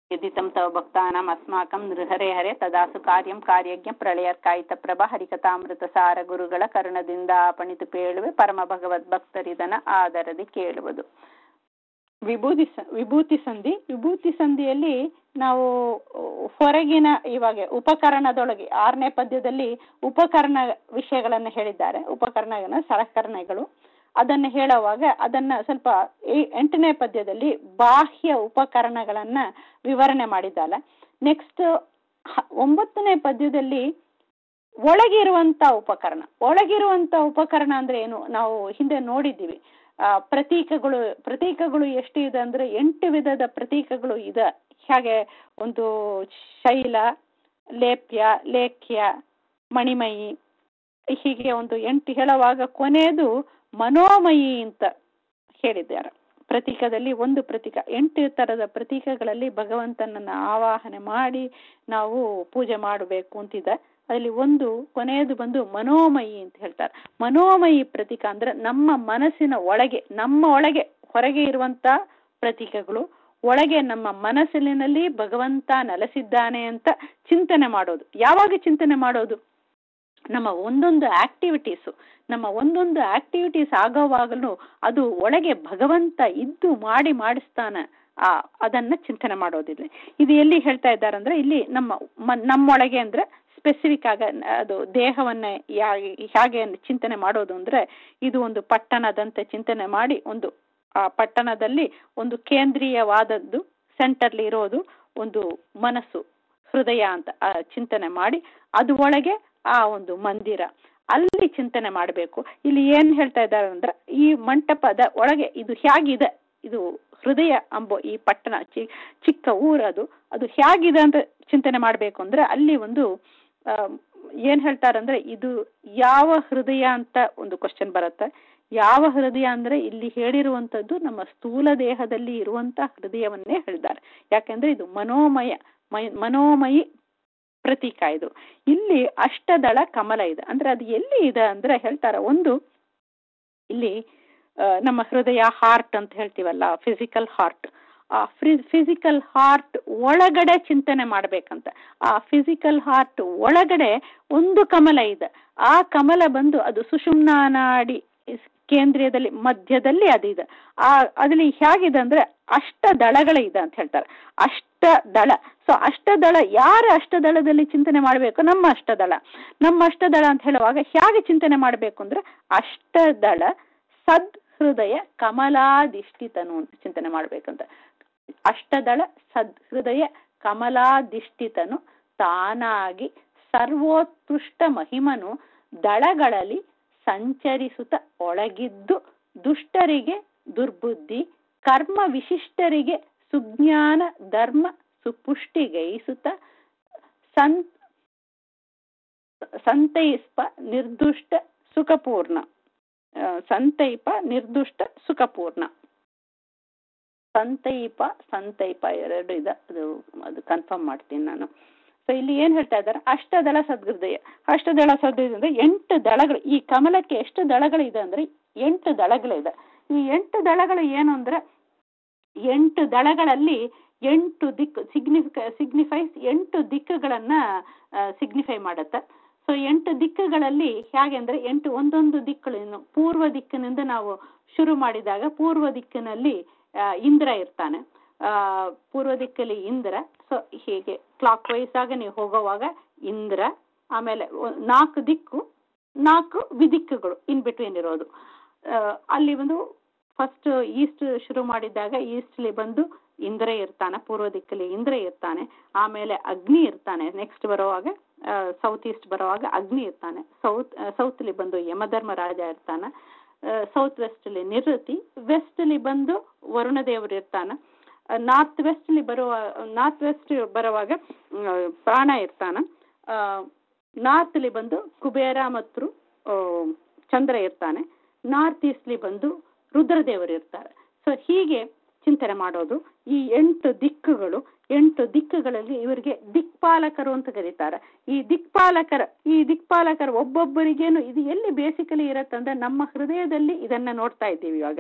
यदितं तव भक्तानाम् अस्माकं ನೃಹರೆ ಹರೆ ತದಾಸು ಕಾರ್ಯಂ ಕಾರ್ಯಜ್ಞ ಪ್ರಳಯರ್ಕಾಯಿತ ಪ್ರಭ ಹರಿಕಥಾಮೃತ ಸಾರ ಗುರುಗಳ ಕರುಣದಿಂದ ಪಣಿತು ಪೇಳುವೆ ಪರಮ ಭಗವದ್ ಭಕ್ತರಿದನ ಆದರದಿ ಕೇಳುವುದು ವಿಭೂತಿ ಸ ವಿಭೂತಿ ಸಂಧಿ ವಿಭೂತಿ ಸಂಧಿಯಲ್ಲಿ ನಾವು ಹೊರಗಿನ ಇವಾಗ ಉಪಕರಣದೊಳಗೆ ಆರನೇ ಪದ್ಯದಲ್ಲಿ ಉಪಕರಣ ವಿಷಯಗಳನ್ನು ಹೇಳಿದ್ದಾರೆ ಉಪಕರಣ ಸಲಕರಣೆಗಳು ಅದನ್ನು ಹೇಳುವಾಗ ಅದನ್ನ ಸ್ವಲ್ಪ ಎಂಟನೇ ಪದ್ಯದಲ್ಲಿ ಬಾಹ್ಯ ಉಪಕರಣಗಳನ್ನ ವಿವರಣೆ ಮಾಡಿದ್ದಾಳೆ ನೆಕ್ಸ್ಟ್ ಒಂಬತ್ತನೇ ಪದ್ಯದಲ್ಲಿ ಒಳಗಿರುವಂತ ಉಪಕರಣ ಒಳಗಿರುವಂತ ಉಪಕರಣ ಅಂದ್ರೆ ಏನು ನಾವು ಹಿಂದೆ ನೋಡಿದ್ದೀವಿ ಆ ಪ್ರತೀಕಗಳು ಪ್ರತೀಕಗಳು ಎಷ್ಟು ಇದೆ ಅಂದ್ರೆ ಎಂಟು ವಿಧದ ಪ್ರತೀಕಗಳು ಇದೆ ಹಾಗೆ ಒಂದು ಶೈಲ ಲೇಪ್ಯ ಲೇಖ್ಯ ಮಣಿಮಯಿ ಹೀಗೆ ಒಂದು ಎಂಟು ಹೇಳುವಾಗ ಕೊನೆಯದು ಮನೋಮಯಿ ಅಂತ ಹೇಳಿದ್ದಾರೆ ಪ್ರತೀಕದಲ್ಲಿ ಒಂದು ಪ್ರತೀಕ ಎಂಟು ತರದ ಪ್ರತೀಕಗಳಲ್ಲಿ ಭಗವಂತನನ್ನ ಆವಾಹನೆ ಮಾಡಿ ನಾವು ಪೂಜೆ ಮಾಡಬೇಕು ಅಂತಿದೆ ಅದರಲ್ಲಿ ಒಂದು ಕೊನೆಯದು ಬಂದು ಮನೋಮಯಿ ಅಂತ ಹೇಳ್ತಾರೆ ಮನೋಮಯಿ ಪ್ರತೀಕ ಅಂದ್ರೆ ನಮ್ಮ ಮನಸ್ಸಿನ ಒಳಗೆ ನಮ್ಮ ಒಳಗೆ ಹೊರಗೆ ಇರುವಂತ ಪ್ರತೀಕಗಳು ಒಳಗೆ ನಮ್ಮ ಮನಸ್ಸಿನಲ್ಲಿ ಭಗವಂತ ನೆಲೆಸಿದ್ದಾನೆ ಅಂತ ಚಿಂತನೆ ಮಾಡೋದು ಯಾವಾಗ ಚಿಂತನೆ ಮಾಡೋದು ನಮ್ಮ ಒಂದೊಂದು ಆಕ್ಟಿವಿಟೀಸು ನಮ್ಮ ಒಂದೊಂದು ಆಕ್ಟಿವಿಟೀಸ್ ಆಗೋವಾಗಲೂ ಅದು ಒಳಗೆ ಭಗವಂತ ಇದ್ದು ಮಾಡಿ ಮಾಡಿಸ್ತಾನೆ ಆ ಅದನ್ನ ಚಿಂತನೆ ಮಾಡೋದಿಲ್ಲ ಇದು ಎಲ್ಲಿ ಹೇಳ್ತಾ ಇದ್ದಾರೆ ಅಂದ್ರೆ ಇಲ್ಲಿ ನಮ್ಮ ನಮ್ಮೊಳಗೆ ಅಂದ್ರೆ ಸ್ಪೆಸಿಫಿಕ್ ಆಗ ಅದು ದೇಹವನ್ನ ಹೇಗೆ ಚಿಂತನೆ ಮಾಡೋದು ಅಂದ್ರೆ ಇದು ಒಂದು ಪಟ್ಟಣದಂತೆ ಚಿಂತನೆ ಮಾಡಿ ಒಂದು ಆ ಪಟ್ಟಣದಲ್ಲಿ ಒಂದು ಕೇಂದ್ರೀಯವಾದದ್ದು ಸೆಂಟರ್ಲಿ ಇರೋದು ಒಂದು ಮನಸ್ಸು ಹೃದಯ ಅಂತ ಚಿಂತನೆ ಮಾಡಿ ಅದು ಒಳಗೆ ಆ ಒಂದು ಮಂದಿರ ಅಲ್ಲಿ ಚಿಂತನೆ ಮಾಡಬೇಕು ಇಲ್ಲಿ ಏನ್ ಹೇಳ್ತಾ ಇದ್ದಾರೆ ಅಂದ್ರೆ ಈ ಮಂಟಪದ ಒಳಗೆ ಇದು ಹೇಗಿದೆ ಇದು ಹೃದಯ ಅಂಬೋ ಈ ಪಟ್ಟಣ ಚಿ ಚಿಕ್ಕ ಊರದು ಅದು ಹೇಗಿದೆ ಅಂತ ಚಿಂತನೆ ಮಾಡಬೇಕು ಅಂದ್ರೆ ಅಲ್ಲಿ ಒಂದು ಏನ್ ಹೇಳ್ತಾರಂದ್ರೆ ಇದು ಯಾವ ಹೃದಯ ಅಂತ ಒಂದು ಕ್ವಶನ್ ಬರುತ್ತೆ ಯಾವ ಹೃದಯ ಅಂದ್ರೆ ಇಲ್ಲಿ ಹೇಳಿರುವಂತದ್ದು ನಮ್ಮ ಸ್ಥೂಲ ದೇಹದಲ್ಲಿ ಇರುವಂತ ಹೃದಯವನ್ನೇ ಹೇಳಿದ್ದಾರೆ ಯಾಕೆಂದ್ರೆ ಇದು ಮನೋಮಯ ಮನೋಮಯಿ ಪ್ರತೀಕ ಇದು ಇಲ್ಲಿ ಅಷ್ಟದಳ ಕಮಲ ಇದೆ ಅಂದ್ರೆ ಅದು ಎಲ್ಲಿ ಇದೆ ಅಂದ್ರೆ ಹೇಳ್ತಾರ ಒಂದು ಇಲ್ಲಿ ನಮ್ಮ ಹೃದಯ ಹಾರ್ಟ್ ಅಂತ ಹೇಳ್ತೀವಲ್ಲ ಫಿಸಿಕಲ್ ಹಾರ್ಟ್ ಆ ಫಿಸಿಕಲ್ ಹಾರ್ಟ್ ಒಳಗಡೆ ಚಿಂತನೆ ಮಾಡ್ಬೇಕಂತ ಆ ಫಿಸಿಕಲ್ ಹಾರ್ಟ್ ಒಳಗಡೆ ಒಂದು ಕಮಲ ಇದೆ ಆ ಕಮಲ ಬಂದು ಅದು ಸುಷುಮ್ನಾ ನಾಡಿ ಕೇಂದ್ರೀಯದಲ್ಲಿ ಮಧ್ಯದಲ್ಲಿ ಅದಿದೆ ಆ ಅದ್ರಲ್ಲಿ ಹೇಗಿದೆ ಅಂದ್ರೆ ಅಷ್ಟ ದಳಗಳಿದೆ ಅಂತ ಹೇಳ್ತಾರೆ ಅಷ್ಟ ದಳ ಸೊ ಅಷ್ಟದಳ ಯಾರ ಅಷ್ಟದಳದಲ್ಲಿ ಚಿಂತನೆ ಮಾಡಬೇಕು ನಮ್ಮ ಅಷ್ಟದಳ ನಮ್ಮ ಅಷ್ಟದಳ ಅಂತ ಹೇಳುವಾಗ ಹೇಗೆ ಚಿಂತನೆ ಮಾಡಬೇಕು ಅಂದ್ರೆ ಅಷ್ಟದಳ ಸದ್ ಹೃದಯ ಕಮಲಾಧಿಷ್ಠಿತನು ಅಂತ ಚಿಂತನೆ ಮಾಡ್ಬೇಕಂತ ಅಷ್ಟದಳ ಸದ್ ಹೃದಯ ಕಮಲಾಧಿಷ್ಠಿತನು ತಾನಾಗಿ ಸರ್ವೋತ್ಕೃಷ್ಟ ಮಹಿಮನು ದಳಗಳಲ್ಲಿ ಸಂಚರಿಸುತ್ತ ಒಳಗಿದ್ದು ದುಷ್ಟರಿಗೆ ದುರ್ಬುದ್ಧಿ ಕರ್ಮ ವಿಶಿಷ್ಟರಿಗೆ ಸುಜ್ಞಾನ ಧರ್ಮ ಸುಪುಷ್ಟಿಗೈಸುತ್ತ ಸಂ ಸಂತೈಸ್ಪ ನಿರ್ದುಷ್ಟ ಸುಖಪೂರ್ಣ ಸಂತೈಪ ನಿರ್ದುಷ್ಟ ಸುಖಪೂರ್ಣ ಸಂತೈಪ ಸಂತೈಪ ಎರಡು ಇದೆ ಅದು ಅದು ಕನ್ಫರ್ಮ್ ಮಾಡ್ತೀನಿ ನಾನು ಸೊ ಇಲ್ಲಿ ಏನ್ ಹೇಳ್ತಾ ಇದ್ದಾರೆ ಅಷ್ಟದಳ ಸದ್ಹೃದಯ ಅಷ್ಟದಳ ಸದ್ಹೃದಯ ಅಂದ್ರೆ ಎಂಟು ದಳಗಳು ಈ ಕಮಲಕ್ಕೆ ಎಷ್ಟು ದಳಗಳಿದೆ ಅಂದ್ರೆ ಎಂಟು ದಳಗಳಿದೆ ಈ ಎಂಟು ದಳಗಳು ಏನು ಅಂದ್ರೆ ಎಂಟು ದಳಗಳಲ್ಲಿ ಎಂಟು ದಿಕ್ಕು ಸಿಗ್ನಿಫಿಕ ಸಿಗ್ನಿಫೈಸ್ ಎಂಟು ದಿಕ್ಕುಗಳನ್ನ ಸಿಗ್ನಿಫೈ ಮಾಡುತ್ತೆ ಸೊ ಎಂಟು ದಿಕ್ಕುಗಳಲ್ಲಿ ಹೇಗೆ ಅಂದ್ರೆ ಎಂಟು ಒಂದೊಂದು ದಿಕ್ಕುಗಳನ್ನು ಪೂರ್ವ ದಿಕ್ಕಿನಿಂದ ನಾವು ಶುರು ಮಾಡಿದಾಗ ಪೂರ್ವ ದಿಕ್ಕಿನಲ್ಲಿ ಇಂದ್ರ ಇರ್ತಾನೆ ಆ ಪೂರ್ವ ದಿಕ್ಕಲ್ಲಿ ಇಂದ್ರ ಸೊ ಹೀಗೆ ಕ್ಲಾಕ್ ವೈಸ್ ಆಗ ನೀವು ಹೋಗುವಾಗ ಇಂದ್ರ ಆಮೇಲೆ ನಾಲ್ಕು ದಿಕ್ಕು ನಾಲ್ಕು ವಿದಿಕ್ಕುಗಳು ಇನ್ ಬಿಟ್ವೀನ್ ಇರೋದು ಅಲ್ಲಿ ಒಂದು ಫಸ್ಟ್ ಈಸ್ಟ್ ಶುರು ಮಾಡಿದಾಗ ಈಸ್ಟ್ಲಿ ಬಂದು ಇಂದ್ರ ಇರ್ತಾನೆ ಪೂರ್ವ ದಿಕ್ಕಲ್ಲಿ ಇಂದ್ರ ಇರ್ತಾನೆ ಆಮೇಲೆ ಅಗ್ನಿ ಇರ್ತಾನೆ ನೆಕ್ಸ್ಟ್ ಬರುವಾಗ ಸೌತ್ ಈಸ್ಟ್ ಬರುವಾಗ ಅಗ್ನಿ ಇರ್ತಾನೆ ಸೌತ್ ಸೌತ್ಲಿ ಬಂದು ಯಮಧರ್ಮರಾಜ ಇರ್ತಾನೆ ಸೌತ್ ವೆಸ್ಟಲ್ಲಿ ನಿವೃತ್ತಿ ವೆಸ್ಟಲ್ಲಿ ಬಂದು ವರುಣದೇವರು ಇರ್ತಾನೆ ನಾರ್ತ್ ವೆಸ್ಟ್ಲಿ ಬರುವ ನಾರ್ತ್ ವೆಸ್ಟ್ ಬರುವಾಗ ಪ್ರಾಣ ಇರ್ತಾನೆ ನಾರ್ತ್ಲಿ ಬಂದು ಕುಬೇರ ಮತ್ತು ಚಂದ್ರ ಇರ್ತಾನೆ ನಾರ್ತ್ ಈಸ್ಟ್ಲಿ ಬಂದು ರುದ್ರದೇವರು ಇರ್ತಾರೆ ಸೊ ಹೀಗೆ ಚಿಂತನೆ ಮಾಡೋದು ಈ ಎಂಟು ದಿಕ್ಕುಗಳು ಎಂಟು ದಿಕ್ಕುಗಳಲ್ಲಿ ಇವರಿಗೆ ದಿಕ್ಪಾಲಕರು ಅಂತ ಕರೀತಾರೆ ಈ ದಿಕ್ಪಾಲಕರ ಈ ದಿಕ್ಪಾಲಕರು ಒಬ್ಬೊಬ್ಬರಿಗೇನು ಇದು ಎಲ್ಲಿ ಬೇಸಿಕಲಿ ಇರತ್ತಂದ್ರೆ ನಮ್ಮ ಹೃದಯದಲ್ಲಿ ಇದನ್ನ ನೋಡ್ತಾ ಇದ್ದೀವಿ ಇವಾಗ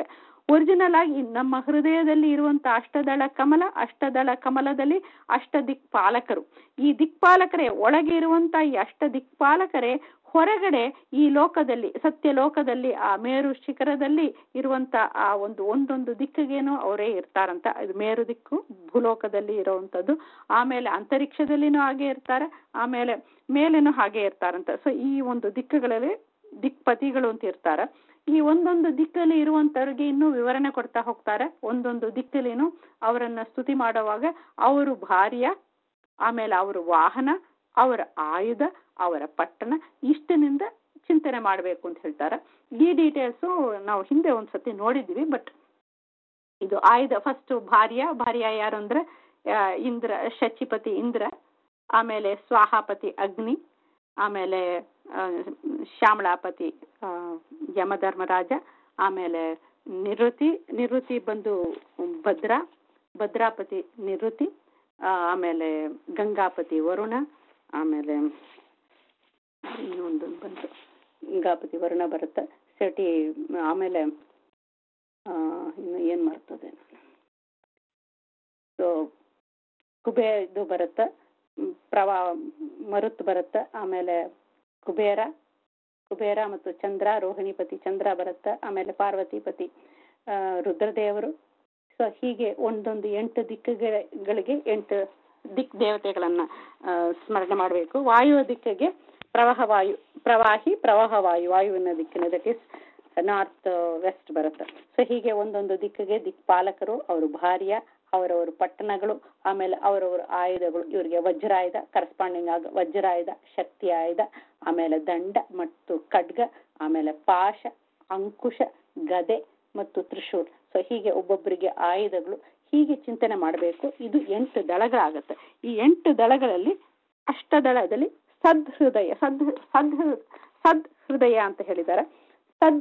ಒರಿಜಿನಲ್ ಆಗಿ ನಮ್ಮ ಹೃದಯದಲ್ಲಿ ಇರುವಂತ ಅಷ್ಟದಳ ಕಮಲ ಅಷ್ಟದಳ ಕಮಲದಲ್ಲಿ ಅಷ್ಟ ದಿಕ್ಪಾಲಕರು ಈ ದಿಕ್ಪಾಲಕರೇ ಒಳಗೆ ಇರುವಂತ ಈ ಅಷ್ಟ ದಿಕ್ಪಾಲಕರೇ ಹೊರಗಡೆ ಈ ಲೋಕದಲ್ಲಿ ಸತ್ಯ ಲೋಕದಲ್ಲಿ ಆ ಮೇರು ಶಿಖರದಲ್ಲಿ ಇರುವಂತ ಆ ಒಂದು ಒಂದೊಂದು ದಿಕ್ಕಿಗೇನು ಅವರೇ ಇರ್ತಾರಂತ ಇದು ಮೇರು ದಿಕ್ಕು ಭೂಲೋಕದಲ್ಲಿ ಇರುವಂತದ್ದು ಆಮೇಲೆ ಅಂತರಿಕ್ಷದಲ್ಲಿನೂ ಹಾಗೆ ಇರ್ತಾರೆ ಆಮೇಲೆ ಮೇಲೇನು ಹಾಗೆ ಇರ್ತಾರಂತ ಸೊ ಈ ಒಂದು ದಿಕ್ಕುಗಳಲ್ಲಿ ದಿಕ್ಪತಿಗಳು ಅಂತ ಇರ್ತಾರೆ ಈ ಒಂದೊಂದು ದಿಕ್ಕಲ್ಲಿ ಇರುವಂತವ್ರಿಗೆ ಇನ್ನೂ ವಿವರಣೆ ಕೊಡ್ತಾ ಹೋಗ್ತಾರೆ ಒಂದೊಂದು ದಿಕ್ಕಲ್ಲಿನೂ ಅವರನ್ನ ಸ್ತುತಿ ಮಾಡುವಾಗ ಅವರು ಭಾರ್ಯ ಆಮೇಲೆ ಅವರು ವಾಹನ ಅವರ ಆಯುಧ ಅವರ ಪಟ್ಟಣ ಇಷ್ಟನಿಂದ ಚಿಂತನೆ ಮಾಡಬೇಕು ಅಂತ ಹೇಳ್ತಾರೆ ಈ ಡೀಟೇಲ್ಸು ನಾವು ಹಿಂದೆ ಒಂದ್ಸತಿ ನೋಡಿದ್ವಿ ಬಟ್ ಇದು ಆಯುಧ ಫಸ್ಟ್ ಭಾರ್ಯ ಭಾರ್ಯ ಯಾರು ಅಂದ್ರೆ ಆ, ಇಂದ್ರ ಶಚಿಪತಿ ಇಂದ್ರ ಆಮೇಲೆ ಸ್ವಾಹಾಪತಿ ಅಗ್ನಿ ಆಮೇಲೆ ಆ, ಶ್ಯಾಮಳಾಪತಿ ಆ, ಯಮಧರ್ಮರಾಜ ಆಮೇಲೆ ನಿವೃತ್ತಿ ನಿವೃತ್ತಿ ಬಂದು ಭದ್ರ ಭದ್ರಾಪತಿ ನಿವೃತ್ತಿ ಆ, ಆಮೇಲೆ ಗಂಗಾಪತಿ ವರುಣ ಆಮೇಲೆ ಇನ್ನೊಂದು ಬಂತು ಗಂಗಾಪತಿ ವರುಣ ಬರುತ್ತೆ ಸೆಟಿ ಆಮೇಲೆ ಆ, ಇನ್ನು ಏನು ಮಾಡ್ತದೆ ನಾನು ಸೊ ಕುಬೇ ಇದು ಬರುತ್ತೆ ಮ್, ಪ್ರವಾ ಮರುತ್ ಬರುತ್ತೆ ಆಮೇಲೆ ಕುಬೇರ ಕುಬೇರ ಮತ್ತು ಚಂದ್ರ ರೋಹಿಣಿಪತಿ ಚಂದ್ರ ಬರುತ್ತೆ ಆಮೇಲೆ ಪಾರ್ವತಿಪತಿ ಆ, ರುದ್ರದೇವರು ಸೊ ಹೀಗೆ ಒಂದೊಂದು ಎಂಟು ದಿಕ್ಕುಗಳಿಗೆ ಎಂಟು ದಿಕ್ ದೇವತೆಗಳನ್ನ ಆ, ಸ್ಮರಣೆ ಮಾಡಬೇಕು ವಾಯು ದಿಕ್ಕಿಗೆ ಪ್ರವಾಹ ವಾಯು ಪ್ರವಾಹಿ ಪ್ರವಾಹ ವಾಯು ವಾಯುವಿನ ದಿಕ್ಕಿನ ದಟ್ ಇಸ್ ನಾರ್ತ್ ವೆಸ್ಟ್ ಬರುತ್ತೆ ಸೊ ಹೀಗೆ ಒಂದೊಂದು ದಿಕ್ಕಿಗೆ ದಿಕ್ಪಾಲಕರು ಅವರು ಭಾರ್ಯ ಅವರವರು ಪಟ್ಟಣಗಳು ಆಮೇಲೆ ಅವರವರ ಆಯುಧಗಳು ಇವರಿಗೆ ವಜ್ರಾಯುಧ ಕರೆಸ್ಪಾಂಡಿಂಗ್ ಆಗ ವಜ್ರಾಯುಧ ಶಕ್ತಿ ಆಯುಧ ಆಮೇಲೆ ದಂಡ ಮತ್ತು ಖಡ್ಗ ಆಮೇಲೆ ಪಾಶ ಅಂಕುಶ ಗದೆ ಮತ್ತು ತ್ರಿಶೂಲ್ ಸೊ ಹೀಗೆ ಒಬ್ಬೊಬ್ಬರಿಗೆ ಆಯುಧಗಳು ಹೀಗೆ ಚಿಂತನೆ ಮಾಡಬೇಕು ಇದು ಎಂಟು ದಳಗಳಾಗತ್ತೆ ಈ ಎಂಟು ದಳಗಳಲ್ಲಿ ಅಷ್ಟದಳದಲ್ಲಿ ಸದ್ಹೃದಯ ಸದ್ ಸದ್ ಸದ್ ಹೃದಯ ಅಂತ ಹೇಳಿದ್ದಾರೆ ಸದ್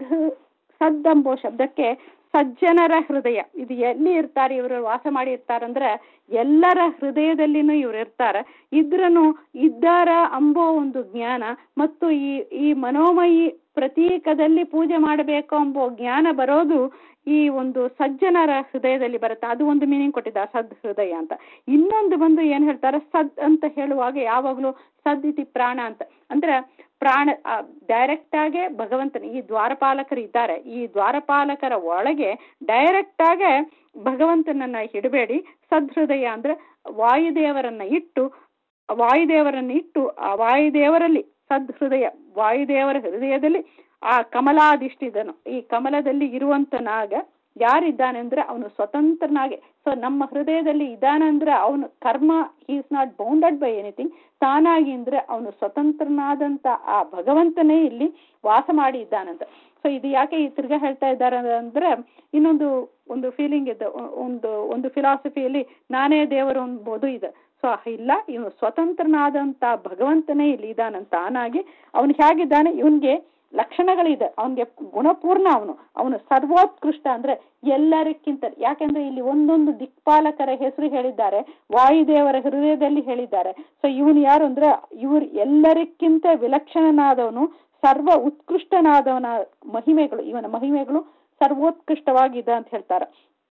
ಸದ್ ಎಂಬೋ ಶಬ್ದಕ್ಕೆ ಸಜ್ಜನರ ಹೃದಯ ಇದು ಎಲ್ಲಿ ಇರ್ತಾರೆ ಇವರು ವಾಸ ಮಾಡಿ ಇರ್ತಾರಂದ್ರೆ ಎಲ್ಲರ ಹೃದಯದಲ್ಲಿನೂ ಇವ್ರು ಇರ್ತಾರೆ ಇದ್ರನು ಇದ್ದಾರ ಅಂಬೋ ಒಂದು ಜ್ಞಾನ ಮತ್ತು ಈ ಈ ಮನೋಮಯಿ ಪ್ರತೀಕದಲ್ಲಿ ಪೂಜೆ ಮಾಡಬೇಕು ಎಂಬೋ ಜ್ಞಾನ ಬರೋದು ಈ ಒಂದು ಸಜ್ಜನರ ಹೃದಯದಲ್ಲಿ ಬರುತ್ತೆ ಅದು ಒಂದು ಮೀನಿಂಗ್ ಕೊಟ್ಟಿದ್ದಾರೆ ಸದ್ ಹೃದಯ ಅಂತ ಇನ್ನೊಂದು ಬಂದು ಏನ್ ಹೇಳ್ತಾರೆ ಸದ್ ಅಂತ ಹೇಳುವಾಗ ಯಾವಾಗಲೂ ಸದ್ ಇತಿ ಪ್ರಾಣ ಅಂತ ಅಂದ್ರೆ ಪ್ರಾಣ ಡೈರೆಕ್ಟ್ ಆಗೇ ಭಗವಂತನ ಈ ದ್ವಾರಪಾಲಕರು ಇದ್ದಾರೆ ಈ ದ್ವಾರಪಾಲಕರ ಒಳಗೆ ಡೈರೆಕ್ಟ್ ಆಗೇ ಭಗವಂತನನ್ನ ಹಿಡಬೇಡಿ ಸದ್ಹೃದಯ ಅಂದ್ರೆ ವಾಯುದೇವರನ್ನ ಇಟ್ಟು ವಾಯುದೇವರನ್ನ ಇಟ್ಟು ಆ ವಾಯುದೇವರಲ್ಲಿ ಸದ್ಹೃದಯ ವಾಯುದೇವರ ಹೃದಯದಲ್ಲಿ ಆ ಕಮಲಾಧಿಷ್ಠಿದನು ಈ ಕಮಲದಲ್ಲಿ ಇರುವಂತನಾಗ ಯಾರಿದ್ದಾನೆ ಅಂದ್ರೆ ಅವನು ಸ್ವತಂತ್ರನಾಗೆ ಸೊ ನಮ್ಮ ಹೃದಯದಲ್ಲಿ ಇದ್ದಾನೆ ಅಂದ್ರೆ ಅವನು karma is not bounded by anything ತಾನಾಗಿ ಅಂದ್ರೆ ಅವನು ಸ್ವತಂತ್ರನಾದಂತ ಆ ಭಗವಂತನೇ ಇಲ್ಲಿ ವಾಸ ಮಾಡಿ ಇದ್ದಾನಂತ ಸೊ ಇದು ಯಾಕೆ ಈ ತಿರ್ಗಾ ಹೇಳ್ತಾ ಇದ್ದಾರೆ ಅಂದ್ರೆ ಇನ್ನೊಂದು ಒಂದು ಫೀಲಿಂಗ್ ಇದೆ ಒಂದು ಒಂದು ಫಿಲಾಸಫಿಯಲ್ಲಿ ನಾನೇ ದೇವರು ಅನ್ಬೋದು ಇದೆ ಸೊ ಇಲ್ಲ ಇವನು ಸ್ವತಂತ್ರನಾದಂತ ಭಗವಂತನೇ ಇಲ್ಲಿ ಇದ್ದಾನಂತ ತಾನಾಗಿ ಅವನು ಹೇಗಿದ್ದಾನೆ ಇವನ್ಗೆ ಲಕ್ಷಣಗಳಿದೆ ಅವನಿಗೆ ಗುಣಪೂರ್ಣ ಅವನು ಅವನು ಸರ್ವೋತ್ಕೃಷ್ಟ ಅಂದ್ರೆ ಎಲ್ಲರಿಕ್ಕಿಂತ ಯಾಕೆಂದ್ರೆ ಇಲ್ಲಿ ಒಂದೊಂದು ದಿಕ್ಪಾಲಕರ ಹೆಸರು ಹೇಳಿದ್ದಾರೆ ವಾಯುದೇವರ ಹೃದಯದಲ್ಲಿ ಹೇಳಿದ್ದಾರೆ ಸೊ ಇವನು ಯಾರು ಅಂದ್ರೆ ಇವ್ರು ಎಲ್ಲರಿಕ್ಕಿಂತ ವಿಲಕ್ಷಣನಾದವನು ಸರ್ವ ಉತ್ಕೃಷ್ಟನಾದವನ ಮಹಿಮೆಗಳು ಇವನ ಮಹಿಮೆಗಳು ಸರ್ವೋತ್ಕೃಷ್ಟವಾಗಿದೆ ಅಂತ ಹೇಳ್ತಾರೆ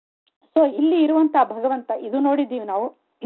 ಸೊ ಇಲ್ಲಿ ಇರುವಂತಹ ಭಗವಂತ ಇದು ನೋಡಿದ್ದೀವಿ ನಾವು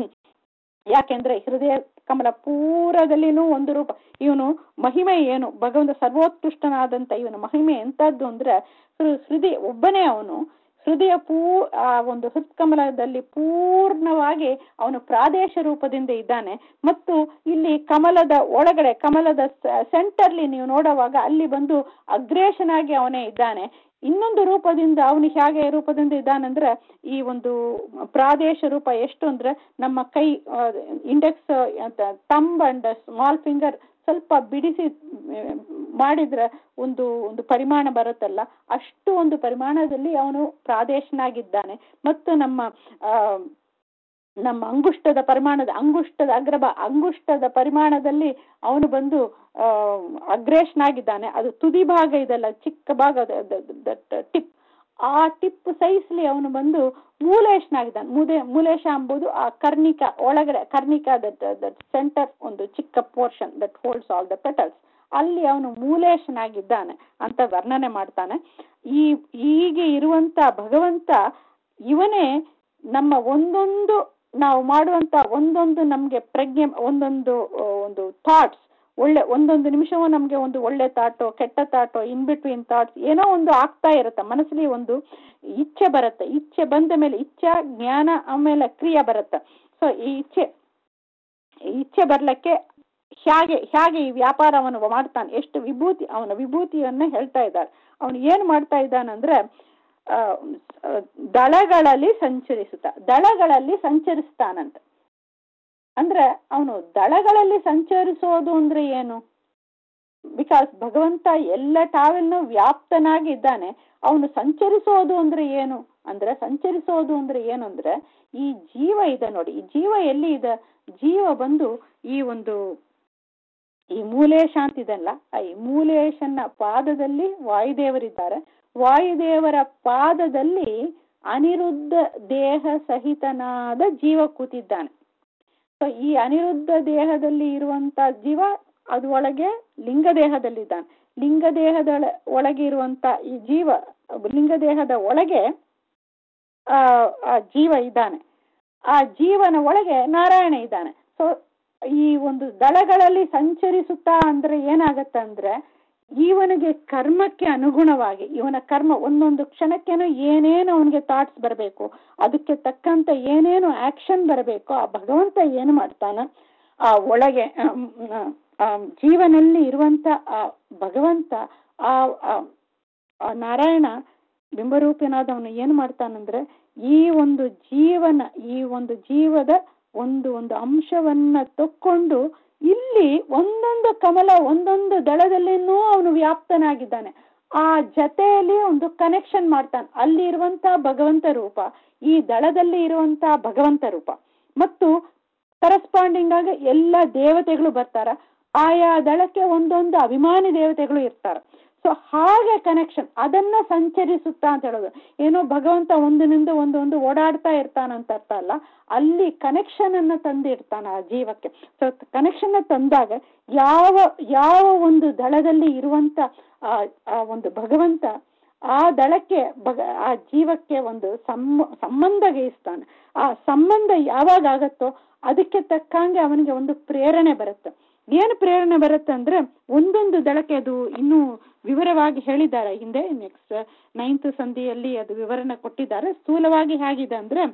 ಯಾಕೆಂದ್ರೆ ಹೃದಯ ಕಮಲ ಪೂರದಲ್ಲಿನೂ ಒಂದು ರೂಪ ಇವನು ಮಹಿಮೆ ಏನು ಭಗವಂತ ಸರ್ವೋತ್ಕೃಷ್ಟನಾದಂತ ಇವನ ಮಹಿಮೆ ಎಂತದ್ದು ಅಂದ್ರೆ ಹೃದಯ ಒಬ್ಬನೇ ಅವನು ಹೃದಯ ಪೂ ಆ ಒಂದು ಹೃತ್ಕಮಲದಲ್ಲಿ ಪೂರ್ಣವಾಗಿ ಅವನು ಪ್ರಾದೇಶ ರೂಪದಿಂದ ಇದ್ದಾನೆ ಮತ್ತು ಇಲ್ಲಿ ಕಮಲದ ಒಳಗಡೆ ಕಮಲದ ಸೆಂಟರ್ಲಿ ನೀವು ನೋಡುವಾಗ ಅಲ್ಲಿ ಬಂದು ಅಗ್ರೇಷನಾಗಿ ಅವನೇ ಇದ್ದಾನೆ ಇನ್ನೊಂದು ರೂಪದಿಂದ ಅವನು ಹೇಗೆ ರೂಪದಿಂದ ಇದ್ದಾನಂದ್ರೆ ಈ ಒಂದು ಪ್ರಾದೇಶ ರೂಪ ಎಷ್ಟು ಅಂದ್ರೆ ನಮ್ಮ ಕೈ index thumb and small finger ಸ್ವಲ್ಪ ಬಿಡಿಸಿ ಮಾಡಿದ್ರೆ ಒಂದು ಒಂದು ಪರಿಮಾಣ ಬರುತ್ತಲ್ಲ ಅಷ್ಟು ಒಂದು ಪರಿಮಾಣದಲ್ಲಿ ಅವನು ಪ್ರಾದೇಶನಾಗಿದ್ದಾನೆ ಮತ್ತು ನಮ್ಮ ಆ ನಮ್ಮ ಅಂಗುಷ್ಟದ ಪರಿಮಾಣದ ಅಂಗುಷ್ಟದ ಅಗ್ರಭ ಅಂಗುಷ್ಟದ ಪರಿಮಾಣದಲ್ಲಿ ಅವನು ಬಂದು ಆ ಅಗ್ರೇಷನಾಗಿದ್ದಾನೆ ಅದು ತುದಿ ಭಾಗ ಇದೆಲ್ಲ ಚಿಕ್ಕ ಭಾಗ ಟಿಪ್ ಆ ಟಿಪ್ ಸೈಜ್ಲಿ ಅವನು ಬಂದು ಮೂಲೇಶನಾಗಿದ್ದಾನೆ ಮುದೆ ಮೂಲೇಶ ಎಂಬುದು ಆ ಕರ್ಣಿಕ ಒಳಗಡೆ ಕರ್ಣಿಕ ದಟ್ ದಟ್ ಸೆಂಟರ್ ಒಂದು ಚಿಕ್ಕ portion that holds all the petals ಅಲ್ಲಿ ಅವನು ಮೂಲೇಶನಾಗಿದ್ದಾನೆ ಅಂತ ವರ್ಣನೆ ಮಾಡ್ತಾನೆ ಈ ಹೀಗೆ ಇರುವಂತ ಭಗವಂತ ಇವನೇ ನಮ್ಮ ಒಂದೊಂದು ನಾವು ಮಾಡುವಂತ ಒಂದೊಂದು ನಮ್ಗೆ ಪ್ರಜ್ಞೆ ಒಂದೊಂದು ಆ, ಒಂದು ಥಾಟ್ಸ್ ಒಳ್ಳೆ ಒಂದೊಂದು ನಿಮಿಷವೂ ನಮ್ಗೆ ಒಂದು ಒಳ್ಳೆ ತಾಟೋ ಕೆಟ್ಟ ತಾಟೋ ಇನ್ ಬಿಟ್ವೀನ್ ಥಾಟ್ಸ್ ಏನೋ ಒಂದು ಆಗ್ತಾ ಇರುತ್ತೆ ಮನಸ್ಸಲ್ಲಿ ಒಂದು ಇಚ್ಛೆ ಬರುತ್ತೆ ಇಚ್ಛೆ ಬಂದ ಮೇಲೆ ಇಚ್ಛಾ ಜ್ಞಾನ ಆಮೇಲೆ ಕ್ರಿಯೆ ಬರುತ್ತೆ ಸೊ ಈ ಇಚ್ಛೆ ಈ ಇಚ್ಛೆ ಬರ್ಲಿಕ್ಕೆ ಹೇಗೆ ಹೇಗೆ ಈ ವ್ಯಾಪಾರ ಅವನು ಮಾಡ್ತಾನೆ ಎಷ್ಟು ವಿಭೂತಿ ಅವನ ವಿಭೂತಿಯನ್ನ ಹೇಳ್ತಾ ಇದ್ದಾರೆ ಅವನು ಏನ್ ಮಾಡ್ತಾ ಇದ್ದಾನಂದ್ರೆ ಆ, ಆ, ದಳಗಳಲ್ಲಿ ಸಂಚರಿಸುತ್ತ ದಳಗಳಲ್ಲಿ ಸಂಚರಿಸ್ತಾನಂತೆ ಅಂದ್ರೆ ಅವನು ದಳಗಳಲ್ಲಿ ಸಂಚರಿಸೋದು ಅಂದ್ರೆ ಏನು ಬಿಕಾಸ್ ಭಗವಂತ ಎಲ್ಲ ಟಾವೆಲ್ನು ವ್ಯಾಪ್ತನಾಗಿ ಇದ್ದಾನೆ ಅವನು ಸಂಚರಿಸೋದು ಅಂದ್ರೆ ಏನು ಅಂದ್ರೆ ಸಂಚರಿಸೋದು ಅಂದ್ರೆ ಏನು ಅಂದ್ರೆ ಈ ಜೀವ ಇದೆ ನೋಡಿ ಈ ಜೀವ ಎಲ್ಲಿ ಇದೆ ಜೀವ ಬಂದು ಈ ಒಂದು ಈ ಮೂಲೇಶ ಅಂತಿದಲ್ಲ ಆ ಈ ಮೂಲೇಶನ ಪಾದದಲ್ಲಿ ವಾಯುದೇವರಿದ್ದಾರೆ ವಾಯುದೇವರ ಪಾದದಲ್ಲಿ ಅನಿರುದ್ಧ ದೇಹ ಸಹಿತನಾದ ಜೀವ ಕೂತಿದ್ದಾನೆ ಸೊ ಈ ಅನಿರುದ್ಧ ದೇಹದಲ್ಲಿ ಇರುವಂತ ಜೀವ ಅದು ಒಳಗೆ ಲಿಂಗ ದೇಹದಲ್ಲಿದ್ದಾನೆ ಲಿಂಗ ದೇಹದ ಒಳಗೆ ಇರುವಂತ ಈ ಜೀವ ಲಿಂಗ ದೇಹದ ಒಳಗೆ ಆ ಆ ಜೀವ ಇದ್ದಾನೆ ಆ ಜೀವನ ಒಳಗೆ ನಾರಾಯಣ ಇದ್ದಾನೆ ಸೊ ಈ ಒಂದು ದಳಗಳಲ್ಲಿ ಸಂಚರಿಸುತ್ತಾ ಅಂದ್ರೆ ಏನಾಗತ್ತೆ ಅಂದ್ರೆ ಇವನಿಗೆ ಕರ್ಮಕ್ಕೆ ಅನುಗುಣವಾಗಿ ಇವನ ಕರ್ಮ ಒಂದೊಂದು ಕ್ಷಣಕ್ಕೇನು ಏನೇನು ಅವನಿಗೆ ಥಾಟ್ಸ್ ಬರಬೇಕು ಅದಕ್ಕೆ ತಕ್ಕಂತ ಏನೇನು ಆಕ್ಷನ್ ಬರಬೇಕು ಆ ಭಗವಂತ ಏನು ಮಾಡ್ತಾನ ಆ ಒಳಗೆ ಆಮ್, ಆ ಜೀವನಲ್ಲಿ ಇರುವಂತ ಆ ಭಗವಂತ ಆ ಆ- ಆ ನಾರಾಯಣ ಬಿಂಬರೂಪಿನಾದವನು ಏನ್ ಮಾಡ್ತಾನಂದ್ರೆ ಈ ಒಂದು ಜೀವನ ಈ ಒಂದು ಜೀವದ ಒಂದು ಒಂದು ಅಂಶವನ್ನ ತಕ್ಕೊಂಡು ಇಲ್ಲಿ ಒಂದೊಂದು ಕಮಲ ಒಂದೊಂದು ದಳದಲ್ಲಿನೂ ಅವನು ವ್ಯಾಪ್ತನಾಗಿದ್ದಾನೆ ಆ ಜತೆಯಲ್ಲಿ ಒಂದು ಕನೆಕ್ಷನ್ ಮಾಡ್ತಾನೆ ಅಲ್ಲಿ ಇರುವಂತ ಭಗವಂತ ರೂಪ ಈ ದಳದಲ್ಲಿ ಇರುವಂತ ಭಗವಂತ ರೂಪ ಮತ್ತು ಕರೆಸ್ಪಾಂಡಿಂಗ್ ಆಗಿ ಎಲ್ಲ ದೇವತೆಗಳು ಬರ್ತಾರ ಆಯಾ ದಳಕ್ಕೆ ಒಂದೊಂದು ಅಭಿಮಾನಿ ದೇವತೆಗಳು ಇರ್ತಾರ ಸೊ ಹಾಗೆ ಕನೆಕ್ಷನ್ ಅದನ್ನ ಸಂಚರಿಸುತ್ತಾ ಅಂತ ಹೇಳೋದು ಏನೋ ಭಗವಂತ ಒಂದಿನಿಂದ ಒಂದು ಒಂದು ಓಡಾಡ್ತಾ ಇರ್ತಾನಂತ ಅರ್ಥ ಅಲ್ಲ ಅಲ್ಲಿ ಕನೆಕ್ಷನ್ ಅನ್ನ ತಂದಿಡ್ತಾನ ಆ ಜೀವಕ್ಕೆ ಸೊ ಕನೆಕ್ಷನ್ ತಂದಾಗ ಯಾವ ಯಾವ ಒಂದು ದಳದಲ್ಲಿ ಇರುವಂತ ಆ ಆ ಒಂದು ಭಗವಂತ ಆ ದಳಕ್ಕೆ ಭಗ ಆ ಜೀವಕ್ಕೆ ಒಂದು ಸಮ್ಮ ಸಂಬಂಧ ಗೈಸ್ತಾನೆ ಆ ಸಂಬಂಧ ಯಾವಾಗ ಆಗತ್ತೋ ಅದಕ್ಕೆ ತಕ್ಕಂಗೆ ಅವನಿಗೆ ಒಂದು ಪ್ರೇರಣೆ ಬರುತ್ತೆ ಏನು ಪ್ರೇರಣೆ ಬರುತ್ತೆ ಅಂದ್ರೆ ಒಂದೊಂದು ದಳಕ್ಕೆ ಅದು ಇನ್ನೂ ವಿವರವಾಗಿ ಹೇಳಿದ್ದಾರೆ ಹಿಂದೆ ನೆಕ್ಸ್ಟ್ ನೈನ್ತ್ ಸಂಧಿಯಲ್ಲಿ ಅದು ವಿವರಣೆ ಕೊಟ್ಟಿದ್ದಾರೆ ಸ್ಥೂಲವಾಗಿ ಹೇಗಿದೆ ಅಂದ್ರೆ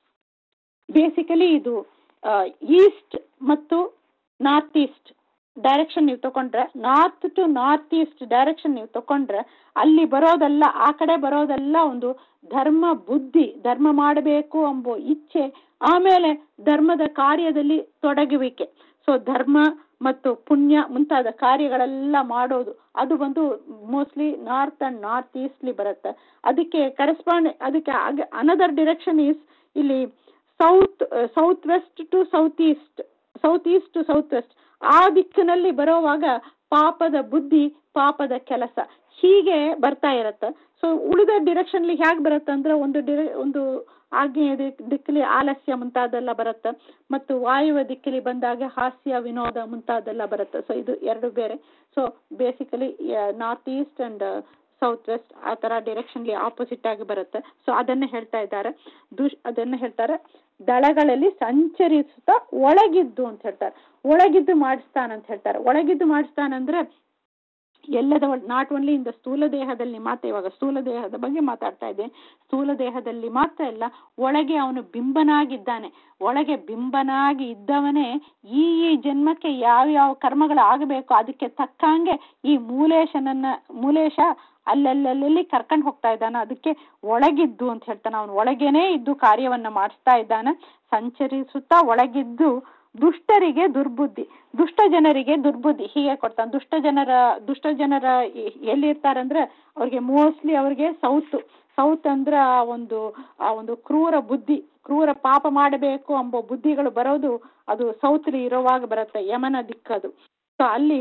ಬೇಸಿಕಲಿ ಇದು ಈಸ್ಟ್ ಮತ್ತು ನಾರ್ತ್ ಈಸ್ಟ್ ಡೈರೆಕ್ಷನ್ ನೀವು ತಗೊಂಡ್ರೆ north to north east direction ನೀವು ತಗೊಂಡ್ರೆ ಅಲ್ಲಿ ಬರೋದೆಲ್ಲ ಆ ಕಡೆ ಬರೋದೆಲ್ಲ ಒಂದು ಧರ್ಮ ಬುದ್ಧಿ ಧರ್ಮ ಮಾಡಬೇಕು ಎಂಬೋ ಇಚ್ಛೆ ಆಮೇಲೆ ಧರ್ಮದ ಕಾರ್ಯದಲ್ಲಿ ತೊಡಗುವಿಕೆ ಸೊ ಧರ್ಮ ಮತ್ತು ಪುಣ್ಯ ಮುಂತಾದ ಕಾರ್ಯಗಳೆಲ್ಲ ಮಾಡೋದು ಅದು ಬಂದು mostly north and north eastly ಬರುತ್ತೆ ಅದಕ್ಕೆ ಕರೆಸ್ಪಾಂಡ್ ಅದಕ್ಕೆ ಅನದರ್ ಡಿರೆಕ್ಷನ್ ಈಸ್ ಇಲ್ಲಿ south south west to south east south east to south west ಆ ದಿಕ್ಕಿನಲ್ಲಿ ಬರೋವಾಗ ಪಾಪದ ಬುದ್ಧಿ ಪಾಪದ ಕೆಲಸ ಹೀಗೆ ಬರ್ತಾ ಇರತ್ತೆ ಸೊ ಉಳಿದ ಡಿರೆಕ್ಷನ್ಲಿ ಹೇಗೆ ಬರುತ್ತೆ ಅಂದ್ರೆ ಒಂದು ಡಿರೆ ಒಂದು ಆಗ್ನೇಯ ದಿಕ್ ದಿಕ್ಕಲಿ ಆಲಸ್ಯ ಮುಂತಾದೆಲ್ಲ ಬರುತ್ತೆ ಮತ್ತು ವಾಯುವ ದಿಕ್ಕಲಿ ಬಂದಾಗ ಹಾಸ್ಯ ವಿನೋದ ಮುಂತಾದೆಲ್ಲ ಬರುತ್ತೆ ಸೊ ಇದು ಎರಡು ಬೇರೆ so basically north east and south west ಆ ತರ ಡಿರೆಕ್ಷನ್ಲಿ ಆಪೋಸಿಟ್ ಆಗಿ ಬರುತ್ತೆ ಸೊ ಅದನ್ನ ಹೇಳ್ತಾ ಇದ್ದಾರೆ ದುಷ್ ಅದನ್ನ ಹೇಳ್ತಾರೆ ದಳಗಳಲ್ಲಿ ಸಂಚರಿಸುತ್ತಾ ಒಳಗಿದ್ದು ಅಂತ ಹೇಳ್ತಾರೆ ಒಳಗಿದ್ದು ಮಾಡಿಸ್ತಾನಂತ ಹೇಳ್ತಾರೆ ಒಳಗಿದ್ದು ಮಾಡಿಸ್ತಾನಂದ್ರೆ ಎಲ್ಲದ ನಾಟ್ ಓನ್ಲಿ ಇಂದ ಸ್ಥೂಲ ದೇಹದಲ್ಲಿ ಮಾತ್ರ ಇವಾಗ ಸ್ಥೂಲ ದೇಹದ ಬಗ್ಗೆ ಮಾತಾಡ್ತಾ ಇದ್ದೆ ಸ್ಥೂಲ ದೇಹದಲ್ಲಿ ಮಾತ್ರ ಇಲ್ಲ ಒಳಗೆ ಅವನು ಬಿಂಬನಾಗಿದ್ದಾನೆ ಒಳಗೆ ಬಿಂಬನಾಗಿ ಇದ್ದವನೇ ಈ ಈ ಜನ್ಮಕ್ಕೆ ಯಾವ ಯಾವ ಕರ್ಮಗಳು ಆಗಬೇಕು ಅದಕ್ಕೆ ತಕ್ಕಂಗೆ ಈ ಮೂಲೇಶನನ್ನ ಮೂಲೇಶ ಅಲ್ಲಲ್ಲಲ್ಲಿ ಕರ್ಕೊಂಡು ಹೋಗ್ತಾ ಇದ್ದಾನೆ ಅದಕ್ಕೆ ಒಳಗಿದ್ದು ಅಂತ ಹೇಳ್ತಾನೆ ಅವನು ಒಳಗೇನೆ ಇದ್ದು ಕಾರ್ಯವನ್ನ ಮಾಡಿಸ್ತಾ ಇದ್ದಾನೆ ಸಂಚರಿಸುತ್ತಾ ಒಳಗಿದ್ದು ದುಷ್ಟರಿಗೆ ದುರ್ಬುದ್ಧಿ ದುಷ್ಟ ಜನರಿಗೆ ದುರ್ಬುದ್ಧಿ ಹೀಗೆ ಕೊಡ್ತಾನೆ ದುಷ್ಟ ಜನರ ದುಷ್ಟ ಜನರ ಎಲ್ಲಿರ್ತಾರಂದ್ರೆ ಅವ್ರಿಗೆ ಮೋಸ್ಟ್ಲಿ ಅವ್ರಿಗೆ ಸೌತ್ ಸೌತ್ ಅಂದ್ರೆ ಆ ಒಂದು ಆ ಒಂದು ಕ್ರೂರ ಬುದ್ಧಿ ಕ್ರೂರ ಪಾಪ ಮಾಡಬೇಕು ಎಂಬ ಬುದ್ಧಿಗಳು ಬರೋದು ಅದು ಸೌತ್ಲಿ ಇರೋವಾಗ ಬರುತ್ತೆ ಯಮನ ದಿಕ್ಕದು ಸೊ ಅಲ್ಲಿ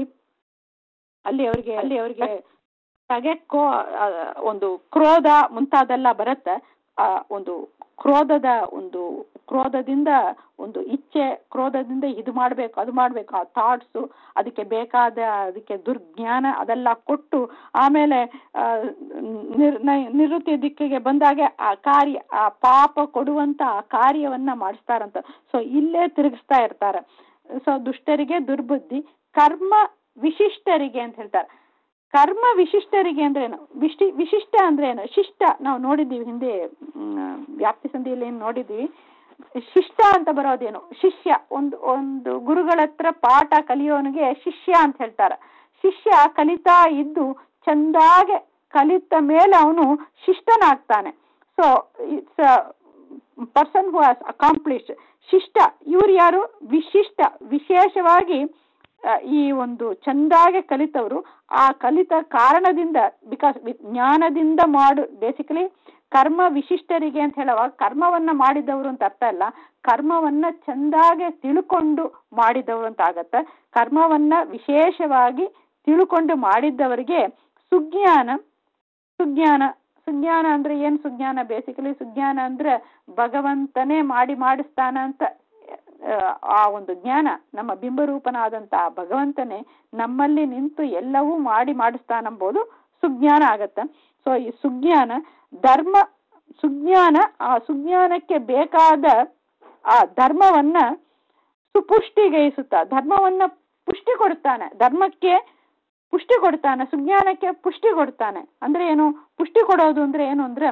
ಅಲ್ಲಿ ಅವ್ರಿಗೆ ಅಲ್ಲಿ ಅವ್ರಿಗೆ ತಗೆಕ್ಕೋ ಒಂದು ಕ್ರೋಧ ಮುಂತಾದೆಲ್ಲ ಬರುತ್ತೆ ಆ ಒಂದು ಕ್ರೋಧದ ಒಂದು ಕ್ರೋಧದಿಂದ ಒಂದು ಇಚ್ಛೆ ಕ್ರೋಧದಿಂದ ಇದು ಮಾಡಬೇಕು ಅದು ಮಾಡಬೇಕು ಆ ಥಾಟ್ಸು ಅದಕ್ಕೆ ಬೇಕಾದ ಅದಕ್ಕೆ ದುರ್ಜ್ಞಾನ ಅದೆಲ್ಲ ಕೊಟ್ಟು ಆಮೇಲೆ ಆ, ನಿರ್ ನೈ- ನಿವೃತ್ತಿ ದಿಕ್ಕಿಗೆ ಬಂದಾಗ ಆ ಕಾರ್ಯ ಆ ಪಾಪ ಕೊಡುವಂತ ಆ ಕಾರ್ಯವನ್ನ ಮಾಡಿಸ್ತಾರಂತ ಸೊ ಇಲ್ಲೇ ತಿರುಗಿಸ್ತಾ ಇರ್ತಾರೆ ಸೊ ದುಷ್ಟರಿಗೆ ದುರ್ಬುದ್ಧಿ ಕರ್ಮ ವಿಶಿಷ್ಟರಿಗೆ ಅಂತ ಹೇಳ್ತಾರೆ ಕರ್ಮ ವಿಶಿಷ್ಟರಿಗೆ ಅಂದ್ರೆ ಏನು ವಿಶಿ ವಿಶಿಷ್ಟ ಅಂದ್ರೆ ಏನು ಶಿಷ್ಟ ನಾವು ನೋಡಿದ್ದೀವಿ ಹಿಂದೆ ಮ್, ವ್ಯಾಪ್ತಿ ಸಂಧಿಯಲ್ಲಿ ಏನು ನೋಡಿದ್ದೀವಿ ಶಿಷ್ಟ ಅಂತ ಬರೋದೇನು ಶಿಷ್ಯ ಒಂದು ಒಂದು ಗುರುಗಳ ಹತ್ರ ಪಾಠ ಕಲಿಯೋನಿಗೆ ಶಿಷ್ಯ ಅಂತ ಹೇಳ್ತಾರೆ ಶಿಷ್ಯ ಕಲಿತಾ ಇದ್ದು ಚಂದಾಗೆ ಕಲಿತ ಮೇಲೆ ಅವನು ಶಿಷ್ಟನಾಗ್ತಾನೆ so it's person who has accomplish ಶಿಷ್ಟ ಇವ್ರು ಯಾರು ವಿಶಿಷ್ಟ ವಿಶೇಷವಾಗಿ ಆ, ಈ ಒಂದು ಚಂದಾಗೆ ಕಲಿತವರು ಆ ಕಲಿತ ಕಾರಣದಿಂದ ಬಿಕಾಸ್ ಜ್ಞಾನದಿಂದ ಮಾಡು ಬೇಸಿಕಲಿ ಕರ್ಮ ವಿಶಿಷ್ಟರಿಗೆ ಅಂತ ಹೇಳುವಾಗ ಕರ್ಮವನ್ನ ಮಾಡಿದವರು ಅಂತ ಅರ್ಥ ಅಲ್ಲ ಕರ್ಮವನ್ನ ಚಂದಾಗೆ ತಿಳ್ಕೊಂಡು ಮಾಡಿದವರು ಅಂತ ಆಗತ್ತೆ ಕರ್ಮವನ್ನ ವಿಶೇಷವಾಗಿ ತಿಳ್ಕೊಂಡು ಮಾಡಿದ್ದವರಿಗೆ ಸುಜ್ಞಾನ ಸುಜ್ಞಾನ ಸುಜ್ಞಾನ ಅಂದ್ರೆ ಏನ್ ಸುಜ್ಞಾನ ಬೇಸಿಕಲಿ ಸುಜ್ಞಾನ ಅಂದ್ರೆ ಭಗವಂತನೇ ಮಾಡಿ ಮಾಡಿಸ್ತಾನ ಅಂತ ಆ, ಆ ಒಂದು ಜ್ಞಾನ ನಮ್ಮ ಬಿಂಬರೂಪನಾದಂತ ಆ ಭಗವಂತನೇ ನಮ್ಮಲ್ಲಿ ನಿಂತು ಎಲ್ಲವೂ ಮಾಡಿ ಮಾಡಿಸ್ತಾನಂಬೋದು ಸುಜ್ಞಾನ ಆಗತ್ತ ಸೊ ಈ ಸುಜ್ಞಾನ ಧರ್ಮ ಸುಜ್ಞಾನ ಆ ಸುಜ್ಞಾನಕ್ಕೆ ಬೇಕಾದ ಆ ಧರ್ಮವನ್ನ ಸುಪುಷ್ಟಿಗೈಸುತ್ತ ಧರ್ಮವನ್ನ ಪುಷ್ಟಿ ಕೊಡ್ತಾನೆ ಧರ್ಮಕ್ಕೆ ಪುಷ್ಟಿ ಕೊಡ್ತಾನೆ ಸುಜ್ಞಾನಕ್ಕೆ ಪುಷ್ಟಿ ಕೊಡ್ತಾನೆ ಅಂದ್ರೆ ಏನು ಪುಷ್ಟಿ ಕೊಡೋದು ಅಂದ್ರೆ ಏನು ಅಂದ್ರೆ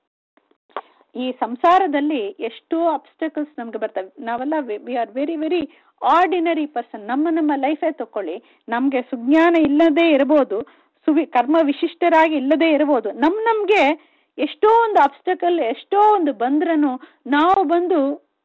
ಈ ಸಂಸಾರದಲ್ಲಿ ಎಷ್ಟೋ ಅಬ್ಸ್ಟಕಲ್ಸ್ ನಮ್ಗೆ ಬರ್ತವೆ ನಾವೆಲ್ಲ we are very very ordinary person ನಮ್ಮ ನಮ್ಮ ಲೈಫೇ ತಕೊಳ್ಳಿ ನಮ್ಗೆ ಸುಜ್ಞಾನ ಇಲ್ಲದೆ ಇರಬಹುದು ಸುವಿ ಕರ್ಮ ವಿಶಿಷ್ಟರಾಗಿ ಇಲ್ಲದೆ ಇರಬಹುದು ನಮ್ ನಮ್ಗೆ ಎಷ್ಟೋ ಒಂದು ಅಬ್ಸ್ಟಕಲ್ ಎಷ್ಟೋ ಒಂದು ಬಂದ್ರನು ನಾವು ಬಂದು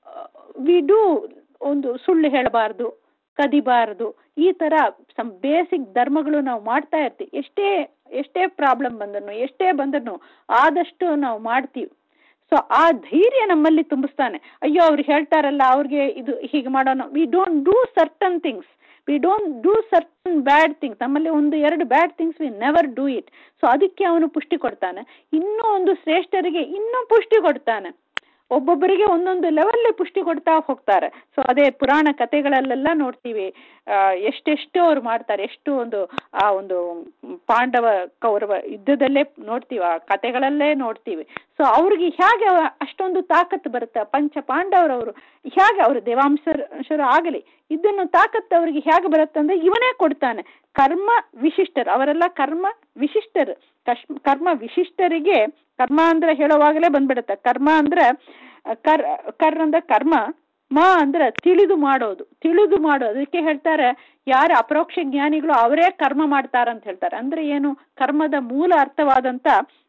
ವಿ ಡೂ ಒಂದು ಸುಳ್ಳು ಹೇಳಬಾರ್ದು ಕದಿಬಾರದು ಈ ತರ ಸಮ್ ಬೇಸಿಕ್ ಧರ್ಮಗಳು ನಾವು ಮಾಡ್ತಾ ಇರ್ತೀವಿ ಎಷ್ಟೇ ಎಷ್ಟೇ ಪ್ರಾಬ್ಲಮ್ ಬಂದನು ಎಷ್ಟೇ ಬಂದನು ಆದಷ್ಟು ನಾವು ಮಾಡ್ತೀವಿ ಸೊ ಆ ಧೈರ್ಯ ನಮ್ಮಲ್ಲಿ ತುಂಬಿಸ್ತಾನೆ ಅಯ್ಯೋ ಅವ್ರು ಹೇಳ್ತಾರಲ್ಲ ಅವ್ರಿಗೆ ಇದು ಹೀಗೆ ಮಾಡೋಣ we don't do certain things we don't do certain bad things ನಮ್ಮಲ್ಲಿ ಒಂದು ಎರಡು bad things we never do it so ಅದಕ್ಕೆ ಅವನು ಪುಷ್ಟಿ ಕೊಡ್ತಾನೆ ಇನ್ನೂ ಒಂದು ಶ್ರೇಷ್ಠರಿಗೆ ಇನ್ನೂ ಪುಷ್ಟಿ ಕೊಡ್ತಾನೆ ಒಬ್ಬೊಬ್ಬರಿಗೆ ಒಂದೊಂದು ಲೆವೆಲ್ ಪುಷ್ಟಿ ಕೊಡ್ತಾ ಹೋಗ್ತಾರೆ ಸೊ ಅದೇ ಪುರಾಣ ಕಥೆಗಳಲ್ಲೆಲ್ಲ ನೋಡ್ತೀವಿ ಆ, ಎಷ್ಟೆಷ್ಟು ಅವ್ರು ಮಾಡ್ತಾರೆ ಎಷ್ಟು ಒಂದು ಆ ಒಂದು ಪಾಂಡವ ಕೌರವ ಯುದ್ಧದಲ್ಲೇ ನೋಡ್ತೀವಿ ಆ ಕಥೆಗಳಲ್ಲೇ ನೋಡ್ತೀವಿ ಸೊ ಅವ್ರಿಗೆ ಹೇಗೆ ಅವ- ಅಷ್ಟೊಂದು ತಾಕತ್ತು ಬರುತ್ತೆ ಪಂಚ ಪಾಂಡವರವರು ಹೇಗೆ ಅವರು ದೇವಾಂಶರು ಆಗಲಿ ಇದನ್ನು ತಾಕತ್ತು ಅವ್ರಿಗೆ ಹೇಗೆ ಬರುತ್ತೆ ಅಂದ್ರೆ ಇವನೇ ಕೊಡ್ತಾನೆ ಕರ್ಮ ವಿಶಿಷ್ಟರು ಅವರೆಲ್ಲ ಕರ್ಮ ವಿಶಿಷ್ಟರು ಕಶ್ ಕರ್ಮ ವಿಶಿಷ್ಟರಿಗೆ ಕರ್ಮ ಅಂದ್ರೆ ಹೇಳುವಾಗಲೇ ಬಂದ್ಬಿಡುತ್ತೆ ಕರ್ಮ ಅಂದ್ರೆ ಅಹ್, ಕರ್ ಕರ್ ಅಂದ್ರೆ ಕರ್ಮ ಮ ಅಂದ್ರೆ ತಿಳಿದು ಮಾಡೋದು ತಿಳಿದು ಮಾಡೋದು ಅದಕ್ಕೆ ಹೇಳ್ತಾರೆ ಯಾರು ಅಪರೋಕ್ಷ ಜ್ಞಾನಿಗಳು ಅವರೇ ಕರ್ಮ ಮಾಡ್ತಾರಂತ ಹೇಳ್ತಾರೆ ಅಂದ್ರೆ ಏನು ಕರ್ಮದ ಮೂಲ ಅರ್ಥವಾದಂತ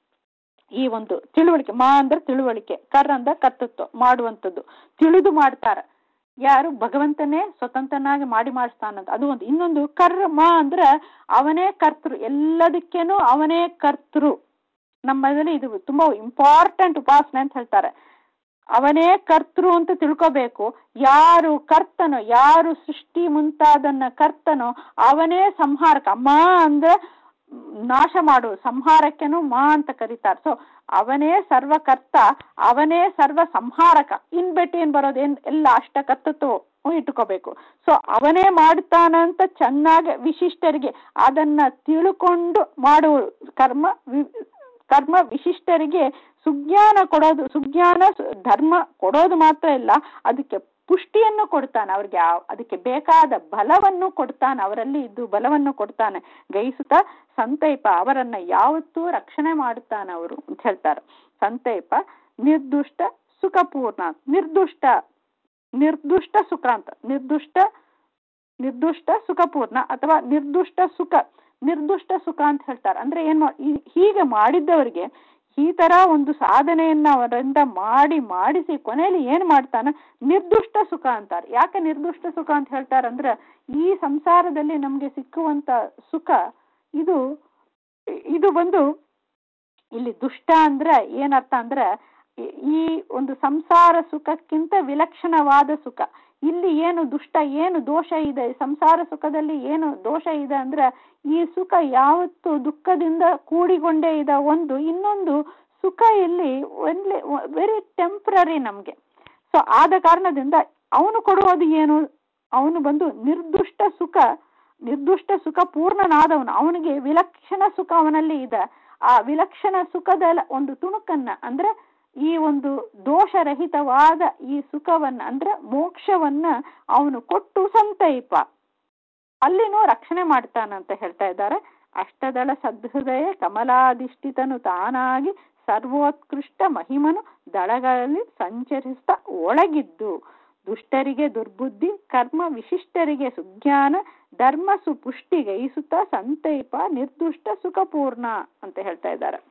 ಈ ಒಂದು ತಿಳುವಳಿಕೆ ಮಾ ಅಂದ್ರೆ ತಿಳುವಳಿಕೆ ಕರ್ ಅಂದ್ರೆ ಕರ್ತೃತ್ವ ಮಾಡುವಂಥದ್ದು ತಿಳಿದು ಮಾಡ್ತಾರ ಯಾರು ಭಗವಂತನೇ ಸ್ವತಂತ್ರನಾಗಿ ಮಾಡಿ ಮಾಡಿಸ್ತಾನಂತ ಅದು ಒಂದು ಇನ್ನೊಂದು ಕರ್ಮ ಅಂದ್ರೆ ಅವನೇ ಕರ್ತೃ ಎಲ್ಲದಕ್ಕೇನು ಅವನೇ ಕರ್ತೃ ನಮ್ಮಲ್ಲಿ ಇದು ತುಂಬಾ ಇಂಪಾರ್ಟೆಂಟ್ ಉಪಾಸನೆ ಅಂತ ಹೇಳ್ತಾರೆ ಅವನೇ ಕರ್ತೃ ಅಂತ ತಿಳ್ಕೋಬೇಕು ಯಾರು ಕರ್ತನೋ ಯಾರು ಸೃಷ್ಟಿ ಮುಂತಾದನ್ನ ಕರ್ತನೋ ಅವನೇ ಸಂಹಾರಕ ಅಮ್ಮ ಅಂದ್ರೆ ನಾಶ ಮಾಡು ಸಂಹಾರಕ್ಕೆನು ಮಾ ಅಂತ ಕರೀತಾರೆ ಸೊ ಅವನೇ ಸರ್ವಕರ್ತ ಅವನೇ ಸರ್ವ ಸಂಹಾರಕ ಇನ್ ಬಿಟ್ವೀನ್ ಬರೋದೇನ್ ಎಲ್ಲ ಅಷ್ಟ ಕರ್ತತ್ವ ಇಟ್ಕೋಬೇಕು ಸೊ ಅವನೇ ಮಾಡ್ತಾನಂತ ಚೆನ್ನಾಗಿ ವಿಶಿಷ್ಟರಿಗೆ ಅದನ್ನ ತಿಳ್ಕೊಂಡು ಮಾಡುವ ಕರ್ಮ ವಿ- ಕರ್ಮ ವಿಶಿಷ್ಟರಿಗೆ ಸುಜ್ಞಾನ ಕೊಡೋದು ಸುಜ್ಞಾನ ಸು- ಧರ್ಮ ಕೊಡೋದು ಮಾತ್ರ ಇಲ್ಲ ಅದಕ್ಕೆ ಪುಷ್ಟಿಯನ್ನು ಕೊಡ್ತಾನೆ ಅವ್ರಿಗೆ ಆ- ಅದಕ್ಕೆ ಬೇಕಾದ ಬಲವನ್ನು ಕೊಡ್ತಾನೆ ಅವರಲ್ಲಿ ಇದ್ದು ಬಲವನ್ನು ಕೊಡ್ತಾನೆ ಗೈಸುತ್ತ ಸಂತೈಪ ಅವರನ್ನ ಯಾವತ್ತೂ ರಕ್ಷಣೆ ಮಾಡುತ್ತಾನೆ ಅವರು ಅಂತ ಹೇಳ್ತಾರೆ ಸಂತೈಪ ನಿರ್ದುಷ್ಟ ಸುಖಪೂರ್ಣ ನಿರ್ದುಷ್ಟ ನಿರ್ದುಷ್ಟ ಸುಖ ಅಂತ ನಿರ್ದುಷ್ಟ ನಿರ್ದುಷ್ಟ ಸುಖಪೂರ್ಣ ಅಥವಾ ನಿರ್ದುಷ್ಟ ಸುಖ ನಿರ್ದುಷ್ಟ ಸುಖ ಅಂತ ಹೇಳ್ತಾರೆ ಅಂದ್ರೆ ಏನ್ ಮಾ- ಈ- ಹೀಗೆ ಮಾಡಿದ್ದವರಿಗೆ ಈ ತರ ಒಂದು ಸಾಧನೆಯನ್ನ ಅವರಿಂದ ಮಾಡಿ ಮಾಡಿಸಿ ಕೊನೆಯಲ್ಲಿ ಏನ್ ಮಾಡ್ತಾನ ನಿರ್ದುಷ್ಟ ಸುಖ ಅಂತಾರೆ ಯಾಕೆ ನಿರ್ದುಷ್ಟ ಸುಖ ಅಂತ ಹೇಳ್ತಾರೆ ಅಂದ್ರೆ ಈ ಸಂಸಾರದಲ್ಲಿ ನಮ್ಗೆ ಸಿಕ್ಕುವಂತ ಸುಖ ಇದು ಇದು ಬಂದು ಇಲ್ಲಿ ದುಷ್ಟ ಅಂದ್ರೆ ಏನರ್ಥ ಅಂದ್ರೆ ಈ- ಈ ಒಂದು ಸಂಸಾರ ಸುಖಕ್ಕಿಂತ ವಿಲಕ್ಷಣವಾದ ಸುಖ ಇಲ್ಲಿ ಏನು ದುಷ್ಟ ಏನು ದೋಷ ಇದೆ ಸಂಸಾರ ಸುಖದಲ್ಲಿ ಏನು ದೋಷ ಇದೆ ಅಂದ್ರೆ ಈ ಸುಖ ಯಾವತ್ತು ದುಃಖದಿಂದ ಕೂಡಿಕೊಂಡೇ ಇದೆ ಒಂದು ಇನ್ನೊಂದು ಸುಖ ಇಲ್ಲಿ ಒನ್ಲಿ ವೆರಿ ಟೆಂಪ್ರರಿ ನಮ್ಗೆ ಸೊ ಆದ ಕಾರಣದಿಂದ ಅವನು ಕೊಡುವುದು ಏನು ಅವನು ಬಂದು ನಿರ್ದುಷ್ಟ ಸುಖ ನಿರ್ದುಷ್ಟ ಸುಖ ಪೂರ್ಣನಾದವನು ಅವನಿಗೆ ವಿಲಕ್ಷಣ ಸುಖ ಅವನಲ್ಲಿ ಇದೆ ಆ ವಿಲಕ್ಷಣ ಸುಖದ ಒಂದು ತುಣುಕನ್ನ ಅಂದ್ರೆ ಈ ಒಂದು ದೋಷರಹಿತವಾದ ಈ ಸುಖವನ್ನ ಅಂದ್ರೆ ಮೋಕ್ಷವನ್ನ ಅವನು ಕೊಟ್ಟು ಸಂತೈಪ ಅಲ್ಲಿನೂ ರಕ್ಷಣೆ ಮಾಡ್ತಾನಂತ ಹೇಳ್ತಾ ಇದ್ದಾರೆ ಅಷ್ಟದಳ ಸದ್ಹೃದಯ ಕಮಲಾಧಿಷ್ಠಿತನು ತಾನಾಗಿ ಸರ್ವೋತ್ಕೃಷ್ಟ ಮಹಿಮನು ದಳಗಳಲ್ಲಿ ಸಂಚರಿಸ್ತಾ ಒಳಗಿದ್ದು ದುಷ್ಟರಿಗೆ ದುರ್ಬುದ್ಧಿ ಕರ್ಮ ವಿಶಿಷ್ಟರಿಗೆ ಸುಜ್ಞಾನ ಧರ್ಮ ಸುಪುಷ್ಟಿಗೈಸುತ್ತಾ ಸಂತೈಪ ನಿರ್ದುಷ್ಟ ಸುಖಪೂರ್ಣ ಅಂತ ಹೇಳ್ತಾ ಇದ್ದಾರೆ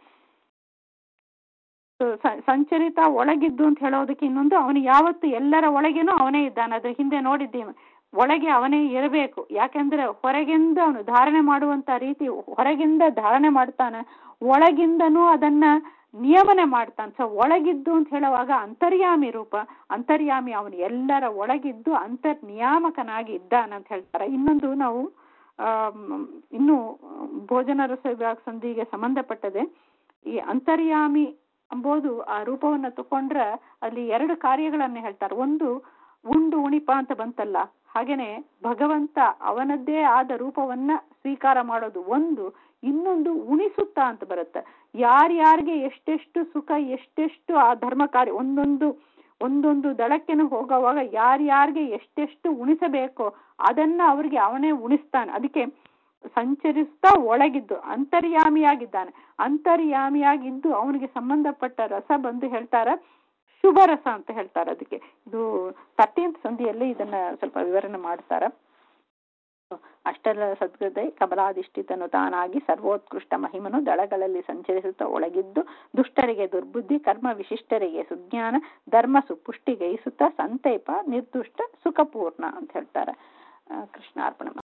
ಸಂಚರಿತ ಒಳಗಿದ್ದು ಅಂತ ಹೇಳೋದಕ್ಕೆ ಇನ್ನೊಂದು ಅವನು ಯಾವತ್ತು ಎಲ್ಲರ ಒಳಗೇನೂ ಅವನೇ ಇದ್ದಾನೆ ಅದ್ರ ಹಿಂದೆ ನೋಡಿದ್ದೀವಿ ಒಳಗೆ ಅವನೇ ಇರಬೇಕು ಯಾಕೆಂದ್ರೆ ಹೊರಗಿಂದ ಅವನು ಧಾರಣೆ ಮಾಡುವಂತ ರೀತಿ ಹೊರಗಿಂದ ಧಾರಣೆ ಮಾಡ್ತಾನೆ ಒಳಗಿಂದನೂ ಅದನ್ನ ನಿಯಮನೆ ಮಾಡ್ತಾನೆ ಸೊ ಒಳಗಿದ್ದು ಅಂತ ಹೇಳುವಾಗ ಅಂತರ್ಯಾಮಿ ರೂಪ ಅಂತರ್ಯಾಮಿ ಅವನು ಎಲ್ಲರ ಒಳಗಿದ್ದು ಅಂತರ್ ನಿಯಾಮಕನಾಗಿ ಇದ್ದಾನೆ ಅಂತ ಹೇಳ್ತಾರೆ ಇನ್ನೊಂದು ನಾವು ಆ ಇನ್ನು ಭೋಜನ ರಸ ವಿಭಾಗ ಸಂಧಿಗೆ ಸಂಬಂಧಪಟ್ಟದೆ ಈ ಅಂತರ್ಯಾಮಿ ಎಂಬುದು ಆ ರೂಪವನ್ನ ತಕೊಂಡ್ರೆ ಅಲ್ಲಿ ಎರಡು ಕಾರ್ಯಗಳನ್ನ ಹೇಳ್ತಾರೆ ಒಂದು ಉಂಡು ಉಣಿಪ ಅಂತ ಬಂತಲ್ಲ ಹಾಗೇನೆ ಭಗವಂತ ಅವನದ್ದೇ ಆದ ರೂಪವನ್ನ ಸ್ವೀಕಾರ ಮಾಡೋದು ಒಂದು ಇನ್ನೊಂದು ಉಣಿಸುತ್ತಾ ಅಂತ ಬರುತ್ತೆ ಯಾರ್ಯಾರಿಗೆ ಎಷ್ಟೆಷ್ಟು ಸುಖ ಎಷ್ಟೆಷ್ಟು ಆ ಧರ್ಮ ಕಾರ್ಯ ಒಂದೊಂದು ಒಂದೊಂದು ದಳಕ್ಕೆನು ಹೋಗುವಾಗ ಯಾರ್ಯಾರಿಗೆ ಎಷ್ಟೆಷ್ಟು ಉಣಿಸಬೇಕೋ ಅದನ್ನ ಅವ್ರಿಗೆ ಅವನೇ ಉಣಿಸ್ತಾನೆ ಅದಕ್ಕೆ ಸಂಚರಿಸ್ತಾ ಒಳಗಿದ್ದು ಅಂತರ್ಯಾಮಿಯಾಗಿದ್ದಾನೆ ಅಂತರ್ಯಾಮಿಯಾಗಿದ್ದು ಅವನಿಗೆ ಸಂಬಂಧಪಟ್ಟ ರಸ ಬಂದು ಹೇಳ್ತಾರ ಶುಭ ರಸ ಅಂತ ಹೇಳ್ತಾರೆ ಅದಕ್ಕೆ ಇದು ತರ್ಟೀನ್ತ್ ಸಂಧಿಯಲ್ಲಿ ಇದನ್ನ ಸ್ವಲ್ಪ ವಿವರಣೆ ಮಾಡ್ತಾರ ಅಷ್ಟರ ಸದ್ಗದೆ ಕಮಲಾಧಿಷ್ಠಿತನು ತಾನಾಗಿ ಸರ್ವೋತ್ಕೃಷ್ಟ ಮಹಿಮನು ದಳಗಳಲ್ಲಿ ಸಂಚರಿಸುತ್ತಾ ಒಳಗಿದ್ದು ದುಷ್ಟರಿಗೆ ದುರ್ಬುದ್ಧಿ ಕರ್ಮ ವಿಶಿಷ್ಟರಿಗೆ ಸುಜ್ಞಾನ ಧರ್ಮ ಸುಪುಷ್ಟಿಗೈಸುತ್ತಾ ಸಂತೈಪ ನಿರ್ದುಷ್ಟ ಸುಖಪೂರ್ಣ ಅಂತ ಹೇಳ್ತಾರೆ ಕೃಷ್ಣಾರ್ಪಣ